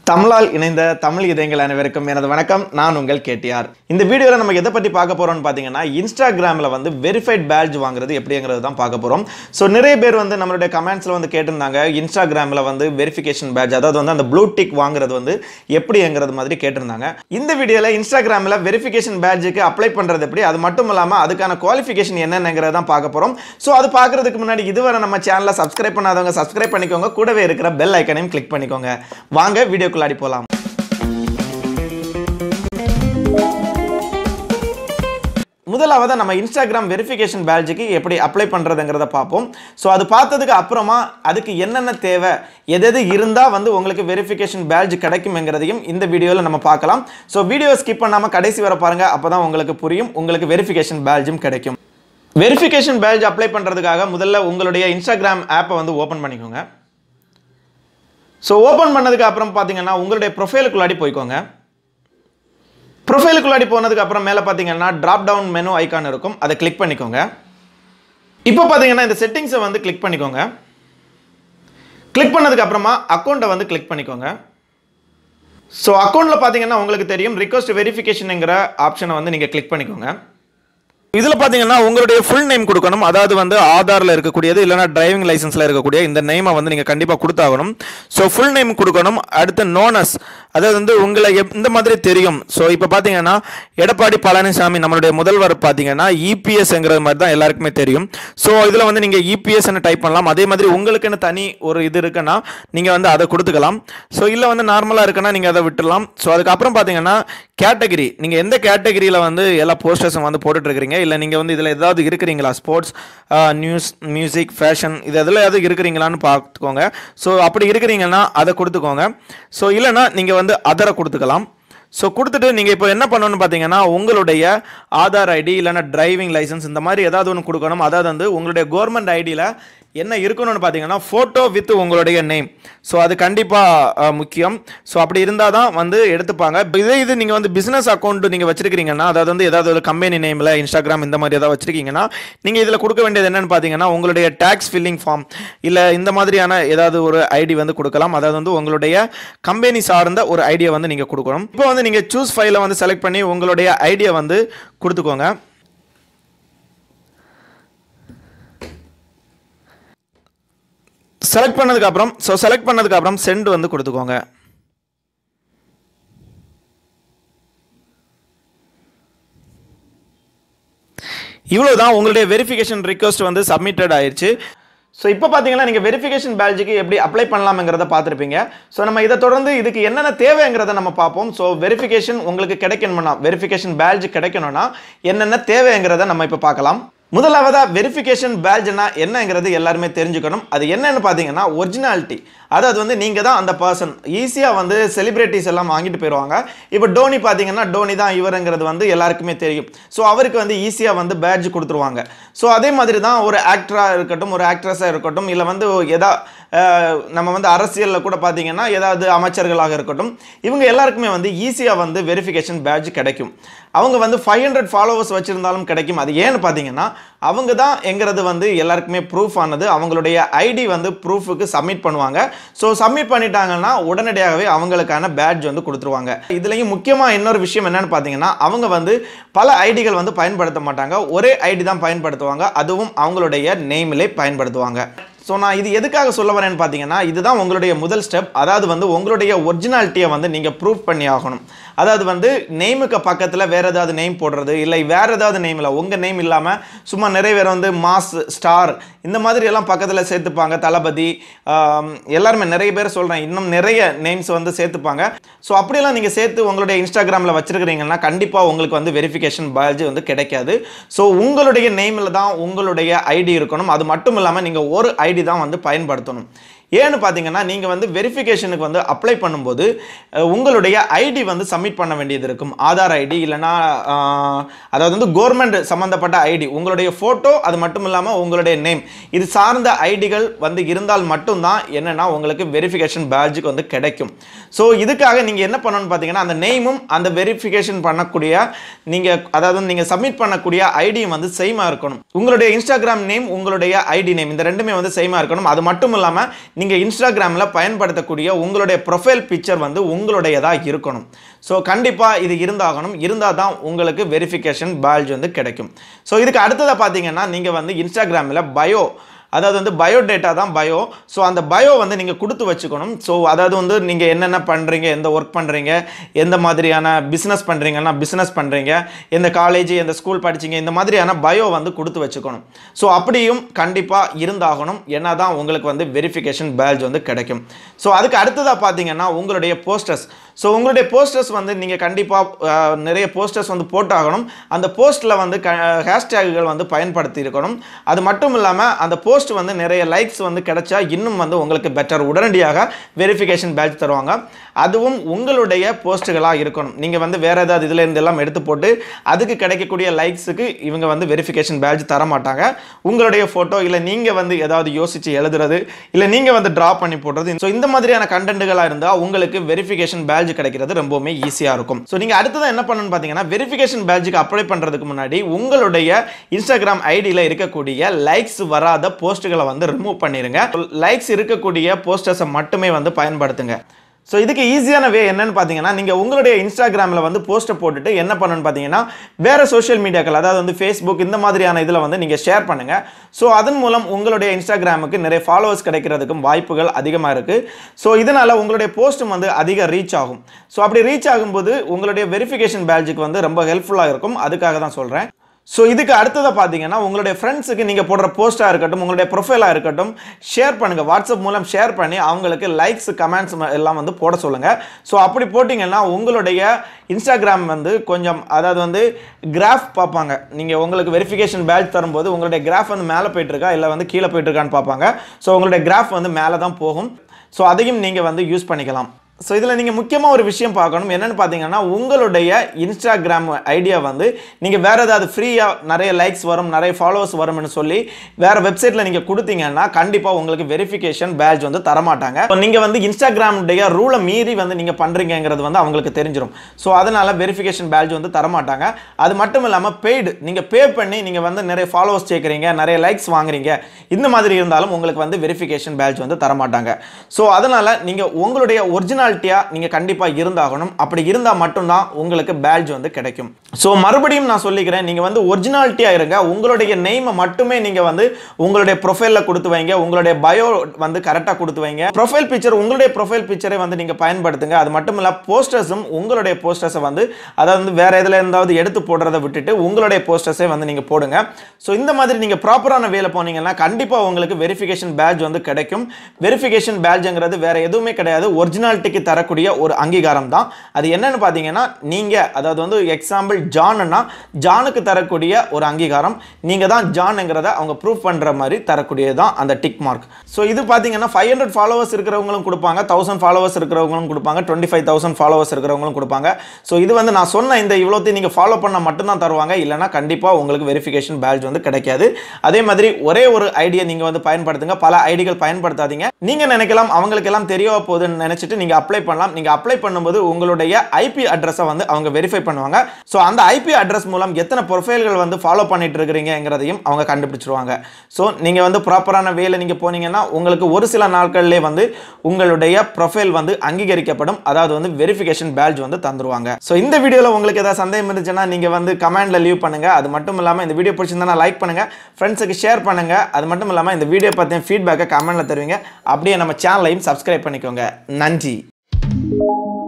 தமிழால் இணைந்த தமிழ் இதயங்கள் அனைவருக்கும் எனது வணக்கம் நான் உங்கள் கேடிஆர் இந்த வீடியோவில் நம்ம எதை பற்றி பார்க்க போறோம்னு பார்த்தீங்கன்னா இன்ஸ்டாகிராமில் வந்து வெரிஃபைட் பேட்ஜ் வாங்குறது எப்படிங்கிறது தான் பார்க்க போகிறோம் ஸோ நிறைய பேர் வந்து நம்மளுடைய கமெண்ட்ஸில் வந்து கேட்டிருந்தாங்க இன்ஸ்டாகிராமில் வந்து வெரிஃபிகேஷன் பேட்ஜ் அதாவது வந்து அந்த ப்ளூ டிக் வாங்குறது வந்து எப்படிங்கிறது மாதிரி கேட்டிருந்தாங்க இந்த வீடியோவில் இன்ஸ்டாகிராமில் வெரிஃபிகேஷன் பேட்ஜுக்கு அப்ளை பண்ணுறது எப்படி அது மட்டும் இல்லாமல் அதுக்கான குவாலிஃபிகேஷன் என்னென்னங்கிறத தான் பார்க்க போகிறோம் ஸோ அது பார்க்கறதுக்கு முன்னாடி இதுவரை நம்ம சேனலை சப்ஸ்கிரைப் பண்ணாதவங்க சப்ஸ்கிரைப் பண்ணிக்கோங்க கூடவே இருக்கிற பெல் ஐக்கனையும் கிளிக் பண்ணிக்கோங்க வாங்க வீடியோக்குள்ளாடி போகலாம் முதலாவது நம்ம இன்ஸ்டாகிராம் வெரிஃபிகேஷன் பேட்ஜுக்கு எப்படி அப்ளை பண்ணுறதுங்கிறத பார்ப்போம் ஸோ அது பார்த்ததுக்கு அப்புறமா அதுக்கு என்னென்ன தேவை எது எது இருந்தால் வந்து உங்களுக்கு வெரிஃபிகேஷன் பேட்ஜ் கிடைக்கும்ங்கிறதையும் இந்த வீடியோவில் நம்ம பார்க்கலாம் ஸோ வீடியோ ஸ்கிப் பண்ணாமல் கடைசி வரை பாருங்கள் அப்போ தான் உங்களுக்கு புரியும் உங்களுக்கு வெரிஃபிகேஷன் பேட்ஜும் கிடைக்கும் வெரிஃபிகேஷன் பேட்ஜ் அப்ளை பண்ணுறதுக்காக முதல்ல உங்களுடைய இன்ஸ்டாகிராம் ஆப்பை வந்து ஓப்பன் பண்ணிக்கோங்க ஸோ ஓப்பன் பண்ணதுக்கு அப்புறம் பார்த்தீங்கன்னா உங்களுடைய ப்ரொஃபைலுக்குள்ளாடி போய்க்கோங்க ப்ரொஃபைலுக்குள்ளாடி போனதுக்கு அப்புறம் மேலே பார்த்தீங்கன்னா ட்ராப் டவுன் மெனு ஐக்கான் இருக்கும் அதை கிளிக் பண்ணிக்கோங்க இப்போ பார்த்தீங்கன்னா இந்த செட்டிங்ஸை வந்து கிளிக் பண்ணிக்கோங்க கிளிக் பண்ணதுக்கு அப்புறமா அக்கௌண்ட்டை வந்து கிளிக் பண்ணிக்கோங்க ஸோ அக்கௌண்ட்டில் பார்த்தீங்கன்னா உங்களுக்கு தெரியும் ரிக்வஸ்ட் வெரிஃபிகேஷனுங்கிற ஆப்ஷனை வந்து நீங்கள் கிளிக் பண்ணிக்கோங்க இதில் பார்த்தீங்கன்னா உங்களுடைய ஃபுல் நேம் கொடுக்கணும் அதாவது வந்து ஆதாரில் இருக்கக்கூடியது இல்லைனா டிரைவிங் லைசன்ஸில் இருக்கக்கூடிய இந்த நேமை வந்து நீங்கள் கண்டிப்பாக கொடுத்தாகணும் ஸோ ஃபுல் நேம் கொடுக்கணும் அடுத்து நோனஸ் அதாவது வந்து உங்களை எப்- இந்த மாதிரி தெரியும் ஸோ இப்போ பார்த்தீங்கன்னா எடப்பாடி பழனிசாமி நம்மளுடைய முதல்வர் பார்த்தீங்கன்னா இபிஎஸ்ங்கிறது மாதிரி தான் எல்லாருக்குமே தெரியும் ஸோ இதில் வந்து நீங்கள் இபிஎஸ்ன்னு டைப் பண்ணலாம் அதே மாதிரி உங்களுக்குன்னு தனி ஒரு இது இருக்குன்னா நீங்கள் வந்து அதை கொடுத்துக்கலாம் ஸோ இல்லை வந்து நார்மலாக இருக்குன்னா நீங்கள் அதை விட்டுடலாம் ஸோ அதுக்கப்புறம் பார்த்தீங்கன்னா கேட்டகரி நீங்கள் எந்த கேட்டகரியில் வந்து எல்லா போஸ்டர்ஸும் வந்து போட்டுட்டு இருக்கிறீங்க இல்லை நீங்கள் வந்து இதில் ஏதாவது இருக்கிறீங்களா ஸ்போர்ட்ஸ் நியூஸ் மியூசிக் ஃபேஷன் இது எதில் எதாவது இருக்கிறீங்களான்னு பார்த்துக்கோங்க ஸோ அப்படி இருக்கிறீங்கன்னா அதை கொடுத்துக்கோங்க ஸோ இல்லைன்னா நீங்கள் வந்து அதரை கொடுத்துக்கலாம் ஸோ கொடுத்துட்டு நீங்கள் இப்போ என்ன பண்ணணும்னு பார்த்தீங்கன்னா உங்களுடைய ஆதார் ஐடி இல்லைன்னா டிரைவிங் லைசன்ஸ் இந்த மாதிரி ஏதாவது ஒன்று கொடுக்கணும் அதாவது வந்து உங்களுடைய கவர்மெண்ட் ஐடியில் என்ன இருக்கணும்னு பார்த்தீங்கன்னா ஃபோட்டோ வித் உங்களுடைய நேம் ஸோ அது கண்டிப்பாக முக்கியம் ஸோ அப்படி இருந்தால் தான் வந்து எடுத்துப்பாங்க இப்ப இதே இது நீங்கள் வந்து பிஸ்னஸ் அக்கௌண்ட் நீங்கள் வச்சிருக்கீங்கன்னா அதாவது வந்து ஏதாவது ஒரு கம்பெனி நேமில் இன்ஸ்டாகிராம் இந்த மாதிரி ஏதாவது வச்சிருக்கீங்கன்னா நீங்கள் இதில் கொடுக்க வேண்டியது என்னன்னு பார்த்தீங்கன்னா உங்களுடைய டேக்ஸ் ஃபில்லிங் ஃபார்ம் இல்லை இந்த மாதிரியான ஏதாவது ஒரு ஐடி வந்து கொடுக்கலாம் அதாவது வந்து உங்களுடைய கம்பெனி சார்ந்த ஒரு ஐடியா வந்து நீங்கள் கொடுக்கணும் இப்போ வந்து நீங்கள் சூஸ் ஃபைலை வந்து செலக்ட் பண்ணி உங்களுடைய ஐடியா வந்து கொடுத்துக்கோங்க செலக்ட் பண்ணதுக்கு அப்புறம் ஸோ செலக்ட் பண்ணதுக்கு அப்புறம் சென்ட் வந்து கொடுத்துக்கோங்க இவ்வளவுதான் உங்களுடைய வெரிஃபிகேஷன் ரிக்வஸ்ட் வந்து சப்மிட்டட் ஆயிருச்சு ஸோ இப்போ பார்த்தீங்கன்னா நீங்கள் வெரிஃபிகேஷன் பேட்ஜுக்கு எப்படி அப்ளை பண்ணலாம்ங்கிறத பார்த்துருப்பீங்க ஸோ நம்ம இதை தொடர்ந்து இதுக்கு என்னென்ன தேவைங்கிறத நம்ம பார்ப்போம் ஸோ வெரிஃபிகேஷன் உங்களுக்கு கிடைக்கணும்னா வெரிஃபிகேஷன் பேட்ஜ் கிடைக்கணும்னா என்னென்ன தேவைங்கிறத நம்ம இப்போ பார்க்கலாம் முதலாவதா வெரிஃபிகேஷன் பேட்ஜ்னா என்னங்கிறது எல்லாருமே தெரிஞ்சுக்கணும் அது என்னன்னு பார்த்தீங்கன்னா ஒரிஜினாலிட்டி அதாவது வந்து நீங்கள் தான் அந்த பர்சன் ஈஸியாக வந்து செலிபிரிட்டிஸ் எல்லாம் வாங்கிட்டு போயிடுவாங்க இப்போ டோனி பார்த்தீங்கன்னா டோனி தான் இவருங்கிறது வந்து எல்லாருக்குமே தெரியும் ஸோ அவருக்கு வந்து ஈஸியாக வந்து பேட்ஜ் கொடுத்துருவாங்க ஸோ அதே மாதிரி தான் ஒரு ஆக்டராக இருக்கட்டும் ஒரு ஆக்ட்ரஸாக இருக்கட்டும் இல்லை வந்து எதா அஹ், நம்ம வந்து அரசியலில் கூட பார்த்தீங்கன்னா ஏதாவது அமைச்சர்களாக இருக்கட்டும் இவங்க எல்லாருக்குமே வந்து ஈஸியாக வந்து வெரிஃபிகேஷன் பேட்ஜ் கிடைக்கும் அவங்க வந்து ஃபைவ் ஹண்ட்ரட் ஃபாலோவர்ஸ் வச்சுருந்தாலும் கிடைக்கும் அது ஏன்னு பார்த்தீங்கன்னா அவங்க தான் எங்கிறது வந்து எல்லாருக்குமே ப்ரூஃப் ஆனது அவங்களுடைய ஐடி வந்து ப்ரூஃபுக்கு சப்மிட் பண்ணுவாங்க ஸோ சப்மிட் பண்ணிட்டாங்கன்னா உடனடியாகவே அவங்களுக்கான பேட்ஜ் வந்து கொடுத்துருவாங்க இதுலேயும் முக்கியமாக இன்னொரு விஷயம் என்னன்னு பார்த்தீங்கன்னா அவங்க வந்து பல ஐடிகள் வந்து பயன்படுத்த மாட்டாங்க ஒரே ஐடி தான் பயன்படுத்துவாங்க அதுவும் அவங்களுடைய நேமிலே பயன்படுத்துவாங்க ஸோ நான் இது எதுக்காக சொல்ல வரேன்னு பார்த்தீங்கன்னா இதுதான் உங்களுடைய முதல் ஸ்டெப் அதாவது வந்து உங்களுடைய ஒரிஜினாலிட்டியை வந்து நீங்கள் ப்ரூஃப் பண்ணி ஆகணும் அதாவது வந்து நேமுக்கு பக்கத்தில் வேற ஏதாவது நேம் போடுறது இல்லை வேற ஏதாவது நேமில் உங்கள் நேம் இல்லாமல் சும்மா நிறைய பேர் வந்து மாஸ் ஸ்டார் இந்த மாதிரி எல்லாம் பக்கத்தில் சேர்த்துப்பாங்க தளபதி ஆம், எல்லாருமே நிறைய பேர் சொல்கிறேன் இன்னும் நிறைய நேம்ஸ் வந்து சேர்த்துப்பாங்க ஸோ அப்படியெல்லாம் நீங்கள் சேர்த்து உங்களுடைய இன்ஸ்டாகிராமில் வச்சிருக்கிறீங்கன்னா கண்டிப்பாக உங்களுக்கு வந்து வெரிஃபிகேஷன் பேட்ஜ் வந்து கிடைக்காது ஸோ உங்களுடைய நேமில் தான் உங்களுடைய ஐடி இருக்கணும் அது மட்டும் இல்லாமல் நீங்கள் ஒரு ஐடி தான் வந்து பயன்படுத்தணும் ஏன்னு பார்த்தீங்கன்னா நீங்கள் வந்து வெரிஃபிகேஷனுக்கு வந்து அப்ளை பண்ணும்போது அஹ், உங்களுடைய ஐடி வந்து சப்மிட் பண்ண வேண்டியது இருக்கும் ஆதார் ஐடி இல்லைன்னா ஆஹ், அதாவது வந்து கவர்மெண்ட் சம்மந்தப்பட்ட ஐடி உங்களுடைய ஃபோட்டோ அது மட்டும் இல்லாமல் உங்களுடைய நேம் இது சார்ந்த ஐடிகள் வந்து இருந்தால் மட்டும்தான் என்னன்னா உங்களுக்கு வெரிஃபிகேஷன் பேட்ஜுக்கு வந்து கிடைக்கும் ஸோ இதுக்காக நீங்கள் என்ன பண்ணணும்னு பார்த்தீங்கன்னா அந்த நேமும் அந்த வெரிஃபிகேஷன் பண்ணக்கூடிய நீங்கள் அதாவது நீங்கள் சப்மிட் பண்ணக்கூடிய ஐடியும் வந்து சேமாக இருக்கணும் உங்களுடைய இன்ஸ்டாகிராம் நேம் உங்களுடைய ஐடி நேம் இந்த ரெண்டுமே வந்து சேமாக இருக்கணும் அது மட்டும் இல்லாமல் நீங்கள் இன்ஸ்டாகிராமில் பயன்படுத்தக்கூடிய உங்களுடைய ப்ரொஃபைல் பிக்சர் வந்து உங்களுடையதாக இருக்கணும் ஸோ கண்டிப்பாக இது இருந்தாகணும் இருந்தால் தான் உங்களுக்கு வெரிஃபிகேஷன் பேட்ஜ் வந்து கிடைக்கும் ஸோ இதுக்கு அடுத்ததாக பார்த்தீங்கன்னா நீங்கள் வந்து இன்ஸ்டாகிராமில் பயோ அதாவது வந்து பயோடேட்டா தான் பயோ ஸோ அந்த பயோ வந்து நீங்கள் கொடுத்து வச்சுக்கணும் ஸோ அதாவது வந்து நீங்கள் என்னென்ன பண்ணுறீங்க எந்த ஒர்க் பண்ணுறீங்க எந்த மாதிரியான பிஸ்னஸ் பண்ணுறீங்கன்னா பிஸ்னஸ் பண்ணுறீங்க எந்த காலேஜ் எந்த ஸ்கூல் படிச்சீங்க இந்த மாதிரியான பயோ வந்து கொடுத்து வச்சுக்கணும் ஸோ அப்படியும் கண்டிப்பாக இருந்தாகணும் என்ன தான் உங்களுக்கு வந்து வெரிஃபிகேஷன் பேட்ஜ் வந்து கிடைக்கும் ஸோ அதுக்கு அடுத்ததாக பார்த்தீங்கன்னா உங்களுடைய போஸ்டர்ஸ் ஸோ உங்களுடைய போஸ்டர்ஸ் வந்து நீங்கள் கண்டிப்பாக நிறைய போஸ்டர்ஸ் வந்து போட்டாகணும் அந்த போஸ்ட்டில் வந்து க ஹேஷ்டேகுகள் வந்து பயன்படுத்தி இருக்கணும் அது மட்டும் இல்லாமல் அந்த போஸ்ட் வந்து நிறைய லைக்ஸ் வந்து கிடைச்சா இன்னும் வந்து உங்களுக்கு பெட்டர் உடனடியாக வெரிஃபிகேஷன் பேட்ச் தருவாங்க அதுவும் உங்களுடைய போஸ்ட்டுகளாக இருக்கணும் நீங்கள் வந்து வேறு ஏதாவது இதில் இருந்து எல்லாம் எடுத்து போட்டு அதுக்கு கிடைக்கக்கூடிய லைக்ஸுக்கு இவங்க வந்து வெரிஃபிகேஷன் பேட்ச் தர மாட்டாங்க உங்களுடைய ஃபோட்டோ இல்லை நீங்கள் வந்து ஏதாவது யோசித்து எழுதுறது இல்லை நீங்கள் வந்து ட்ரா பண்ணி போடுறது ஸோ இந்த மாதிரியான கண்டென்ட்டுகளாக இருந்தால் உங்களுக்கு வெரிஃபிகேஷன் பேட்ச் கிடைக்கிறது ரொம்பவுமே ஈஸியாக இருக்கும் ஸோ நீங்கள் அடுத்ததான் என்ன பண்ணணும்னு பார்த்தீங்கன்னா வெரிஃபிகேஷன் பேட்சுக்கு அப்ளை பண்ணுறதுக்கு முன்னாடி உங்களுடைய இன்ஸ்டாகிராம் ஐடியில் இருக்கக்கூடிய லைக்ஸ் வராத போஸ்ட்டுகளை வந்து ரிமூவ் பண்ணிடுங்க லைக்ஸ் இருக்கக்கூடிய போஸ்டர்ஸை மட்டுமே வந்து பயன்படுத்துங்க ஸோ இதுக்கு ஈஸியான வே என்னன்னு பார்த்தீங்கன்னா நீங்கள் உங்களுடைய இன்ஸ்டாகிராமில் வந்து போஸ்ட்டை போட்டுட்டு என்ன பண்ணணும்னு பார்த்தீங்கன்னா வேறு சோஷியல் மீடியாக்கள் அதாவது வந்து ஃபேஸ்புக் இந்த மாதிரியான இதில் வந்து நீங்கள் ஷேர் பண்ணுங்கள் ஸோ அதன் மூலம் உங்களுடைய இன்ஸ்டாகிராமுக்கு நிறைய ஃபாலோவர்ஸ் கிடைக்கிறதுக்கும் வாய்ப்புகள் அதிகமாக இருக்குது ஸோ இதனால் உங்களுடைய போஸ்ட்டும் வந்து அதிக ரீச் ஆகும் ஸோ அப்படி ரீச் ஆகும்போது உங்களுடைய வெரிஃபிகேஷன் பேட்ஜுக்கு வந்து ரொம்ப ஹெல்ப்ஃபுல்லாக இருக்கும் அதுக்காக தான் சொல்கிறேன் ஸோ இதுக்கு அடுத்ததாக பார்த்தீங்கன்னா உங்களுடைய ஃப்ரெண்ட்ஸுக்கு நீங்கள் போடுற போஸ்ட்டாக இருக்கட்டும் உங்களுடைய ப்ரொஃபைலாக இருக்கட்டும் ஷேர் பண்ணுங்கள் வாட்ஸ்அப் மூலம் ஷேர் பண்ணி அவங்களுக்கு லைக்ஸ் கமெண்ட்ஸ் எல்லாம் வந்து போட சொல்லுங்கள் ஸோ அப்படி போட்டிங்கன்னா உங்களுடைய இன்ஸ்டாகிராம் வந்து கொஞ்சம் அதாவது வந்து கிராஃப் பார்ப்பாங்க நீங்கள் உங்களுக்கு வெரிஃபிகேஷன் பேட்ச் தரும்போது உங்களுடைய கிராஃப் வந்து மேலே போயிட்டுருக்கா இல்லை வந்து கீழே போயிட்டுருக்கான்னு பார்ப்பாங்க ஸோ உங்களுடைய கிராஃப் வந்து மேலே தான் போகும் ஸோ அதையும் நீங்கள் வந்து யூஸ் பண்ணிக்கலாம் ஸோ இதில் நீங்கள் முக்கியமாக ஒரு விஷயம் பார்க்கணும் என்னென்னு பார்த்தீங்கன்னா உங்களுடைய இன்ஸ்டாகிராம் ஐடியா வந்து நீங்கள் வேறு ஏதாவது ஃப்ரீயாக நிறைய லைக்ஸ் வரும் நிறைய ஃபாலோவர்ஸ் வரும்னு சொல்லி வேறு வெப்சைட்டில் நீங்கள் கொடுத்தீங்கன்னா கண்டிப்பாக உங்களுக்கு வெரிஃபிகேஷன் பேட்ச் வந்து தரமாட்டாங்க இப்போ நீங்கள் வந்து இன்ஸ்டாகிராமுடைய ரூலை மீறி வந்து நீங்கள் பண்ணுறீங்கிறது வந்து அவங்களுக்கு தெரிஞ்சிடும் ஸோ அதனால் வெரிஃபிகேஷன் பேட்ச் வந்து தரமாட்டாங்க அது மட்டும் இல்லாமல் பெய்டு நீங்கள் பே பண்ணி நீங்கள் வந்து நிறைய ஃபாலோவர்ஸ் சேர்க்குறீங்க நிறைய லைக்ஸ் வாங்குறீங்க இந்த மாதிரி இருந்தாலும் உங்களுக்கு வந்து வெரிஃபிகேஷன் பேட்ச் வந்து தரமாட்டாங்க ஸோ அதனால் நீங்கள் உங்களுடைய ஒரிஜினல் ஒரிஜினாலிட்டியாக நீங்கள் கண்டிப்பாக இருந்தாகணும் அப்படி இருந்தால் மட்டும்தான் உங்களுக்கு பேட்ஜ் வந்து கிடைக்கும் ஸோ மறுபடியும் நான் சொல்லிக்கிறேன் நீங்கள் வந்து ஒரிஜினாலிட்டியாக இருங்க உங்களுடைய நெய்மை மட்டுமே நீங்கள் வந்து உங்களுடைய ப்ரொஃபைலில் கொடுத்து வைங்க உங்களுடைய பயோ வந்து கரெக்டாக கொடுத்து வைங்க ப்ரொஃபைல் பிக்சர் உங்களுடைய ப்ரொஃபைல் பிக்சரை வந்து நீங்கள் பயன்படுத்துங்க அது மட்டும் இல்லை போஸ்டர்ஸும் உங்களுடைய போஸ்டர்ஸை வந்து அதாவது வந்து வேறு எதில் இருந்தாவது எடுத்து போடுறதை விட்டுட்டு உங்களுடைய போஸ்டர்ஸே வந்து நீங்கள் போடுங்க ஸோ இந்த மாதிரி நீங்கள் ப்ராப்பரான வேலை போனீங்கன்னா கண்டிப்பாக உங்களுக்கு வெரிஃபிகேஷன் பேட்ஜ் வந்து கிடைக்கும் வெரிஃபிகேஷன் பேட்ஜுங்கிறது வேறு எதுவுமே கிடையாது ஒரிஜினாலிட்டிக்கு தரக்கூடிய ஒரு அங்கீகாரம் தான் அது என்னன்னு பார்த்தீங்கன்னா நீங்கள் அதாவது வந்து எக்ஸாம்பிள் ஜான்னா ஜானுக்கு தரக்கூடிய ஒரு அங்கீகாரம் நீங்கள் தான் ஜான்ங்கிறத அவங்க ப்ரூவ் பண்ணுற மாதிரி தரக்கூடியது தான் அந்த டிக் மார்க் ஸோ இது பார்த்தீங்கன்னா ஃபைவ் ஹண்ட்ரட் ஃபாலோவர்ஸ் இருக்கிறவங்களும் கொடுப்பாங்க தௌசண்ட் ஃபாலோவர்ஸ் இருக்கிறவங்களும் கொடுப்பாங்க டுவெண்ட்டி ஃபைவ் தௌசண்ட் ஃபாலோவர்ஸ் இருக்கிறவங்களும் கொடுப்பாங்க ஸோ இது வந்து நான் சொன்ன இந்த இவ்வளோத்தையும் நீங்கள் ஃபாலோ பண்ண மட்டும்தான் தருவாங்க இல்லைனா கண்டிப்பாக உங்களுக்கு வெரிஃபிகேஷன் பேட்ஜ் வந்து கிடைக்காது அதே மாதிரி ஒரே ஒரு ஐடியா நீங்கள் வந்து பயன்படுத்துங்க பல ஐடிகள் பயன்படுத்தாதீங்க நீங்கள் நினைக்கலாம் அவங்களுக்கெல்லாம் தெரிய போகுதுன்னு நினச்சிட்டு நீங்கள் அப்ளை பண்ணலாம் நீங்கள் அப்ளை பண்ணும்போது உங்களுடைய ஐபி அட்ரஸை வந்து அவங்க வெரிஃபை பண்ணுவாங்க ஸோ அந்த ஐபி அட்ரஸ் மூலம் எத்தனை ப்ரொஃபைல்கள் வந்து ஃபாலோ பண்ணிட்டு இருக்கிறீங்கிறதையும் அவங்க கண்டுபிடிச்சிருவாங்க ஸோ நீங்கள் வந்து ப்ராப்பரான வேலை நீங்கள் போனீங்கன்னா உங்களுக்கு ஒரு சில நாட்கள்லேயே வந்து உங்களுடைய ப்ரொஃபைல் வந்து அங்கீகரிக்கப்படும் அதாவது வந்து வெரிஃபிகேஷன் பேட்ஜ் வந்து தந்துருவாங்க ஸோ இந்த வீடியோவில் உங்களுக்கு ஏதாவது சந்தேகம் இருந்துச்சுன்னா நீங்கள் வந்து கமெண்ட்ல லீவ் பண்ணுங்க அது மட்டும் இல்லாமல் இந்த வீடியோ பிடிச்சிருந்தா லைக் பண்ணுங்க ஃப்ரெண்ட்ஸுக்கு ஷேர் பண்ணுங்க அது மட்டும் இல்லாமல் இந்த வீடியோ பற்றின ஃபீட்பேக்கை கமெண்ட்ல தருவீங்க அப்படியே நம்ம சேனலையும் சப்ஸ்கிரைப் பண்ணிக்கோங்க நன்றி